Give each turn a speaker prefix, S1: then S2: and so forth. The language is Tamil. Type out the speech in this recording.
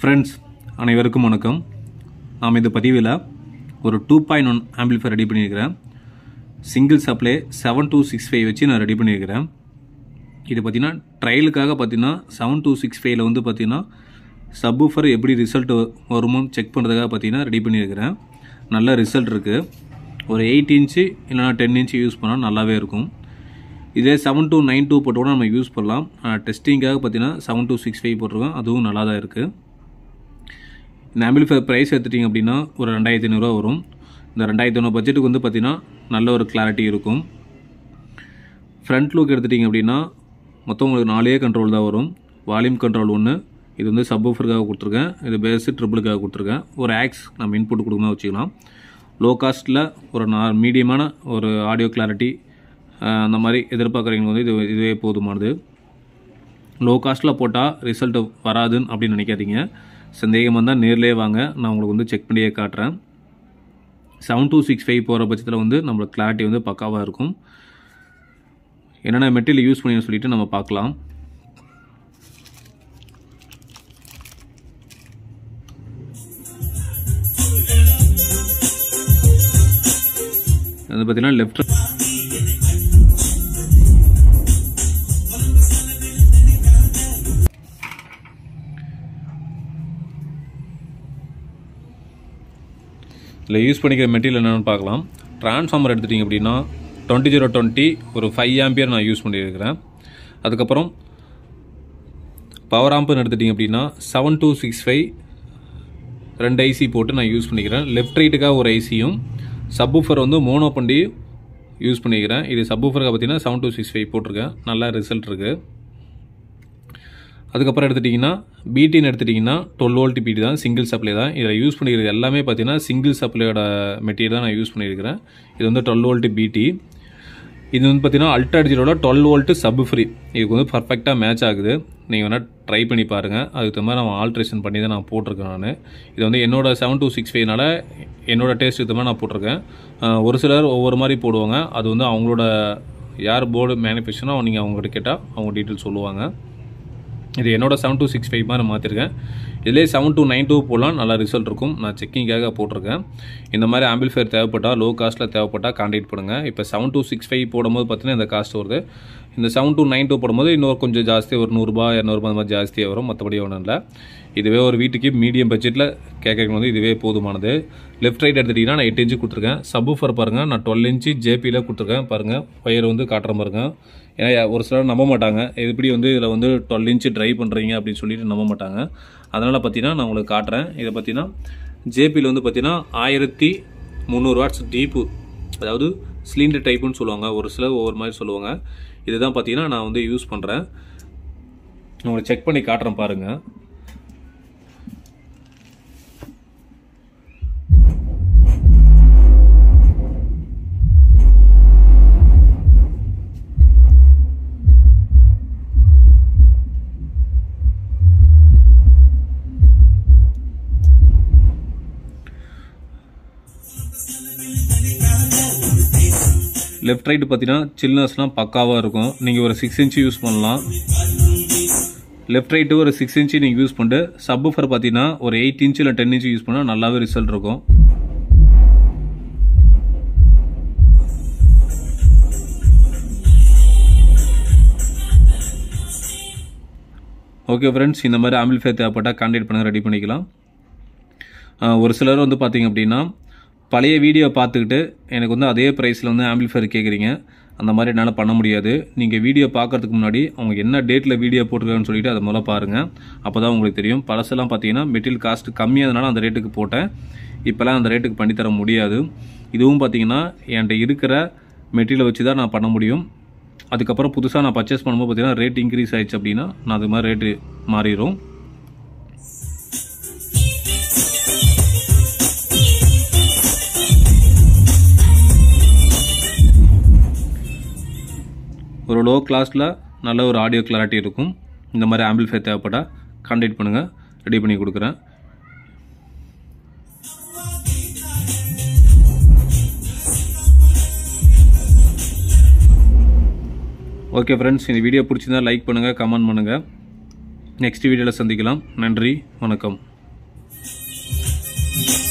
S1: ஃப்ரெண்ட்ஸ் அனைவருக்கும் வணக்கம் நாம் இந்த பதிவில் ஒரு two point one amplifier ready பண்ணியிருக்கிறேன் single supply seven two six five வச்சு நான் ரெடி பண்ணியிருக்கிறேன் இது பார்த்தீங்கன்னா ட்ரையலுக்காக பார்த்தீங்கன்னா செவன் டூ சிக்ஸ் ஃபைவ்ல வந்து பார்த்தீங்கன்னா சப்வூஃபர் எப்படி ரிசல்ட் வருமோன்னு செக் பண்ணுறதுக்காக பார்த்தீங்கன்னா ரெடி பண்ணியிருக்கிறேன் நல்ல ரிசல்ட் இருக்குது ஒரு எயிட் இன்ச்சு இல்லைனா டென் இன்ச்சு யூஸ் பண்ணால் நல்லாவே இருக்கும் இதே செவன் டூ நைன் டூ போட்டு கூட நம்ம யூஸ் பண்ணலாம் டெஸ்டிங்காக பார்த்தீங்கன்னா செவன் டூ சிக்ஸ் ஃபைவ் போட்டிருக்கோம் அதுவும் நல்லா தான் இருக்குது இந்த ஆம்பிளிஃபை ப்ரைஸ் எடுத்துட்டிங்க அப்படின்னா ஒரு ரெண்டாயிரத்தி ஐநூறுரூவா வரும் இந்த ரெண்டாயிரத்தி ஐநூறு பட்ஜெட்டுக்கு வந்து பார்த்திங்கன்னா நல்ல ஒரு கிளாரிட்டி இருக்கும் ஃப்ரண்ட் லுக் எடுத்துட்டிங்க அப்படின்னா மொத்தம் உங்களுக்கு நாலே கண்ட்ரோல் தான் வரும் வால்யூம் கண்ட்ரோல் ஒன்று இது வந்து சப்வூஃபருக்காக கொடுத்துருக்கேன் இது பேஸு ட்ரிபிளுக்காக கொடுத்துருக்கேன் ஒரு ஆக்ஸ் நம்ம இன்புட் கொடுக்கணும் வச்சுக்கலாம் லோ காஸ்ட்டில் ஒரு நா மீடியமான ஒரு ஆடியோ கிளாரிட்டி அந்த மாதிரி எதிர்பார்க்குறவங்க வந்து இது இதுவே போதுமானது லோ காஸ்ட்டில் போட்டால் ரிசல்ட் வராதுன்னு அப்படின்னு நினைக்காதீங்க சந்தேகம் வந்தால் நேர்லேயே வாங்க நான் உங்களுக்கு வந்து செக் பண்ணியே காட்டுறேன் செவன் டூ சிக்ஸ் ஃபைவ் போகிற பட்சத்தில் வந்து நம்மளுக்கு கிளாரிட்டி வந்து பக்காவாக இருக்கும் என்னென்ன மெட்டீரியல் யூஸ் பண்ணி சொல்லிட்டு நம்ம பார்க்கலாம் அது பார்த்தீங்கன்னா லெஃப்ட் இதில் யூஸ் பண்ணிக்கிற மெட்டீரியல் என்னென்னு பார்க்கலாம் ட்ரான்ஸ்ஃபார்மர் எடுத்துட்டிங்க அப்படின்னா டுவெண்ட்டி ஜீரோ டுவெண்ட்டி ஒரு ஃபைவ் ஆம்பியர் நான் யூஸ் பண்ணியிருக்கிறேன் அதுக்கப்புறம் பவர் ஆம்புன்னு எடுத்துட்டிங்க அப்படின்னா செவன் டூ சிக்ஸ் ஃபைவ் ரெண்டு ஐசி போட்டு நான் யூஸ் பண்ணிக்கிறேன் லெஃப்ட் ரைட்டுக்காக ஒரு ஐசியும் சப்வூஃபர் வந்து மோனோ பண்ணி யூஸ் பண்ணிக்கிறேன் இது சப்வூஃபருக்கு பார்த்தீங்கன்னா செவன் டூ சிக்ஸ் ஃபைவ் போட்டிருக்கேன் நல்ல ரிசல்ட் இருக்குது அதுக்கப்புறம் எடுத்துட்டிங்கன்னா பிடின்னு எடுத்துட்டிங்கன்னா டுவெல் வோல்ட் பிடி தான் சிங்கிள் சப்ளை தான் இதில் யூஸ் பண்ணிக்கிறது எல்லாமே பார்த்தீங்கன்னா சிங்கிள் சப்ளையோட மெட்டீரியல் தான் நான் யூஸ் பண்ணியிருக்கிறேன் இது வந்து டுவெல் வோல்ட் பிடி இது வந்து பார்த்தீங்கன்னா அல்ட்ரா ஜீரோட டுவெல் வோல்ட்டு சப் ஃப்ரீ இதுக்கு வந்து பர்ஃபெக்டாக மேட்ச் ஆகுது நீங்கள் வேணால் ட்ரை பண்ணி பாருங்கள் அதுக்கு தகுந்த மாதிரி நான் ஆல்ட்ரேஷன் பண்ணி தான் நான் போட்டிருக்கேன் நான் இது வந்து என்னோட செவன் டூ சிக்ஸ் ஃபைவ்னால என்னோட டேஸ்ட்டுக்கு தகுந்த மாதிரி நான் போட்டிருக்கேன் ஒரு சிலர் ஒவ்வொரு மாதிரி போடுவாங்க அது வந்து அவங்களோட யார் போர்டு மேனுஃபேக்சரோ நீங்கள் அவங்ககிட்ட கேட்டால் அவங்க டீட்டெயில் சொல்லுவாங்க இது என்னோட செவன் டூ சிக்ஸ் ஃபைவ் மாதிரி மாற்றிருக்கேன் இதிலே செவன் டூ நைன் டூ போடலாம் நல்லா ரிசல்ட் இருக்கும் நான் செக்கிங்காக போட்டிருக்கேன் இந்த மாதிரி ஆம்பிள்ஃபேர் தேவைப்பட்டால் லோ காஸ்ட்டில் தேவைப்பட்டால் கான்டாக்ட் பண்ணுங்கள் இப்போ செவன் டூ சிக்ஸ் ஃபைவ் போடும்போது பார்த்தீங்கன்னா இந்த காஸ்ட் வருது இந்த செவன் டூ நைன் டூ போடும்போது இன்னொரு கொஞ்சம் ஜாஸ்தி ஒரு நூறுரூபா இரநூறுபா அந்த மாதிரி ஜாஸ்தியாக வரும் மற்றபடி ஒன்றும் இல்லை இதுவே ஒரு வீட்டுக்கு மீடியம் பட்ஜெட்டில் கேட்கறது வந்து இதுவே போதுமானது லெஃப்ட் ரைட் எடுத்துட்டிங்கன்னா நான் எட்டு இன்ச்சு கொடுத்துருக்கேன் சப்வூஃபர் பாருங்கள் நான் டுவெல் இன்ச்சு ஜேபியில் கொடுத்துருக்கேன் பாருங்கள் ஒயர் வந்து காட்டுற பாருங்கள் ஏன்னா ஒரு சிலர் நம்ப மாட்டாங்க எப்படி வந்து இதில் வந்து டுவெல் இன்ச்சு ட்ரை பண்ணுறீங்க அப்படின்னு சொல்லிட்டு நம்ப மாட்டாங்க அதனால் பார்த்தீங்கன்னா நான் உங்களுக்கு காட்டுறேன் இதை பார்த்தீங்கன்னா ஜேபியில் வந்து பார்த்தீங்கன்னா ஆயிரத்தி முந்நூறு வாட்ஸ் டீப்பு அதாவது சிலிண்டர் டைப்புன்னு சொல்லுவாங்க ஒரு சிலர் ஒவ்வொரு மாதிரி சொல்லுவாங்க இதுதான் பார்த்தீங்கன்னா நான் வந்து யூஸ் பண்ணுறேன் உங்களுக்கு செக் பண்ணி காட்டுறேன் பாருங்கள் லெஃப்ட் ரைட்டு பார்த்தீங்கன்னா சில்னஸ்லாம் பக்காவாக இருக்கும் நீங்கள் ஒரு சிக்ஸ் இன்ச்சு யூஸ் பண்ணலாம் லெஃப்ட் ரைட்டு ஒரு சிக்ஸ் இன்ச்சு நீங்கள் யூஸ் பண்ணிட்டு சப்ஃபர் பார்த்தீங்கன்னா ஒரு எயிட் இன்ச்சு இல்லை டென் இன்ச்சு யூஸ் பண்ணால் நல்லாவே ரிசல்ட் இருக்கும் ஓகே ஃப்ரெண்ட்ஸ் இந்த மாதிரி ஆம்பிள்ஃபே தேவைப்பட்டால் கான்டாக்ட் பண்ணுங்கள் ரெடி பண்ணிக்கலாம் ஒரு சிலர் வந்து பார்த்தீங்க அப்படின்னா பழைய வீடியோ பார்த்துக்கிட்டு எனக்கு வந்து அதே ப்ரைஸில் வந்து ஆம்பிளிஃபையர் கேட்குறீங்க அந்த மாதிரி என்னால் பண்ண முடியாது நீங்கள் வீடியோ பார்க்கறதுக்கு முன்னாடி அவங்க என்ன டேட்டில் வீடியோ போட்டிருக்காங்கன்னு சொல்லிட்டு அதை முதல்ல பாருங்கள் அப்போ தான் உங்களுக்கு தெரியும் பழசெல்லாம் பார்த்தீங்கன்னா மெட்டீரியல் காஸ்ட் கம்மியாதனால அந்த ரேட்டுக்கு போட்டேன் இப்போலாம் அந்த ரேட்டுக்கு பண்ணித்தர முடியாது இதுவும் பார்த்தீங்கன்னா என்கிட்ட இருக்கிற மெட்டீரியலை வச்சு தான் நான் பண்ண முடியும் அதுக்கப்புறம் புதுசாக நான் பர்ச்சேஸ் பண்ணும்போது பார்த்தீங்கன்னா ரேட் இன்க்ரீஸ் ஆயிடுச்சு அப்படின்னா நான் அது மாதிரி ரேட்டு மாறிடும் ஒரு லோ கிளாஸில் நல்ல ஒரு ஆடியோ கிளாரிட்டி இருக்கும் இந்த மாதிரி ஆம்பிள்ஃபை தேவைப்பட்டால் கான்டாக்ட் பண்ணுங்கள் ரெடி பண்ணி கொடுக்குறேன் ஓகே ஃப்ரெண்ட்ஸ் இந்த வீடியோ பிடிச்சிருந்தா லைக் பண்ணுங்கள் கமெண்ட் பண்ணுங்கள் நெக்ஸ்ட் வீடியோவில் சந்திக்கலாம் நன்றி வணக்கம்
S2: பண்ணுங்கள்